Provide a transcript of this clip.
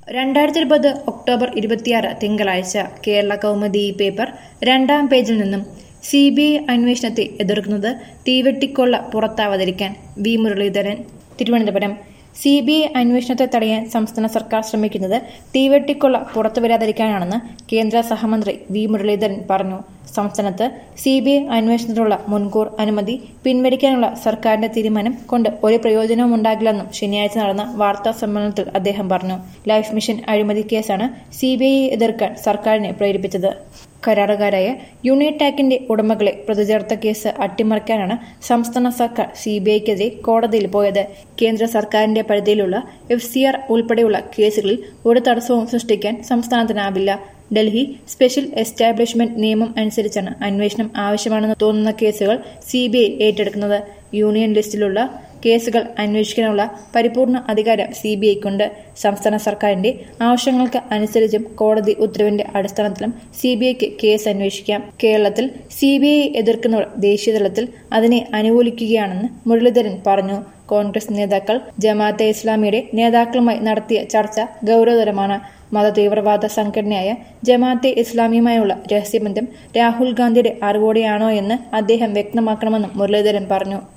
രണ്ടായിരത്തി ഇരുപത് ഒക്ടോബർ ഇരുപത്തിയാറ് തിങ്കളാഴ്ച കേരള കൗമുദി പേപ്പർ രണ്ടാം പേജിൽ നിന്നും സി ബി ഐ അന്വേഷണത്തെ എതിർക്കുന്നത് തീവെട്ടിക്കൊള്ള പുറത്താവാതിരിക്കാൻ V Muraleedharan Thiruvananthapuram C B I അന്വേഷണത്തെ തടയാൻ സംസ്ഥാന സർക്കാർ ശ്രമിക്കുന്നത് തീവെട്ടിക്കൊള്ള പുറത്തുവരാതിരിക്കാനാണെന്ന് കേന്ദ്ര സഹമന്ത്രി വി മുരളീധരൻ പറഞ്ഞു സംസ്ഥാനത്ത് സി ബി ഐ അന്വേഷണത്തിനുള്ള മുൻകൂർ അനുമതി പിൻവലിക്കാനുള്ള സർക്കാരിന്റെ തീരുമാനം കൊണ്ട് ഒരു പ്രയോജനവും ഉണ്ടാകില്ലെന്നും ശനിയാഴ്ച നടന്ന വാർത്താ സമ്മേളനത്തിൽ അദ്ദേഹം പറഞ്ഞു ലൈഫ് മിഷൻ അഴിമതി കേസാണ് സി ബി ഐയെ എതിർക്കാൻ സർക്കാരിനെ പ്രേരിപ്പിച്ചത് കരാറുകാരായ യൂണിടാക്കിന്റെ ഉടമകളെ പ്രതിചേർത്ത കേസ് അട്ടിമറിക്കാനാണ് സംസ്ഥാന സർക്കാർ സി ബി ഐക്കെതിരെ കോടതിയിൽ പോയത് കേന്ദ്ര സർക്കാരിന്റെ പരിധിയിലുള്ള എഫ് സി ആർ ഉൾപ്പെടെയുള്ള കേസുകളിൽ ഒരു തടസ്സവും സൃഷ്ടിക്കാൻ സംസ്ഥാനത്തിനാവില്ല ഡൽഹി സ്പെഷ്യൽ എസ്റ്റാബ്ലിഷ്മെന്റ് നിയമം അനുസരിച്ചാണ് അന്വേഷണം ആവശ്യമാണെന്ന് തോന്നുന്ന കേസുകൾ സി ബി ഐ ഏറ്റെടുക്കുന്നത് യൂണിയൻ ലിസ്റ്റിലുള്ള കേസുകൾ അന്വേഷിക്കാനുള്ള പരിപൂർണ അധികാരം സി ബി ഐക്കുണ്ട് സംസ്ഥാന സർക്കാരിന്റെ ആവശ്യങ്ങൾക്ക് അനുസരിച്ചും കോടതി ഉത്തരവിന്റെ അടിസ്ഥാനത്തിലും സി ബി ഐക്ക് കേസ് അന്വേഷിക്കാം കേരളത്തിൽ സി ബി ഐ എതിർക്കുന്നവർ ദേശീയതലത്തിൽ അതിനെ അനുകൂലിക്കുകയാണെന്ന് മുരളീധരൻ പറഞ്ഞു കോൺഗ്രസ് നേതാക്കൾ ജമാഅത്തെ ഇസ്ലാമിയുടെ നേതാക്കളുമായി നടത്തിയ ചർച്ച ഗൌരവതരമാണ് മതതീവ്രവാദ സംഘടനയായ ജമാഅത്തെ ഇസ്ലാമിയുമായുള്ള രഹസ്യബന്ധം രാഹുൽ ഗാന്ധിയുടെ അറിവോടെയാണോ എന്ന് അദ്ദേഹം വ്യക്തമാക്കണമെന്നും മുരളീധരൻ പറഞ്ഞു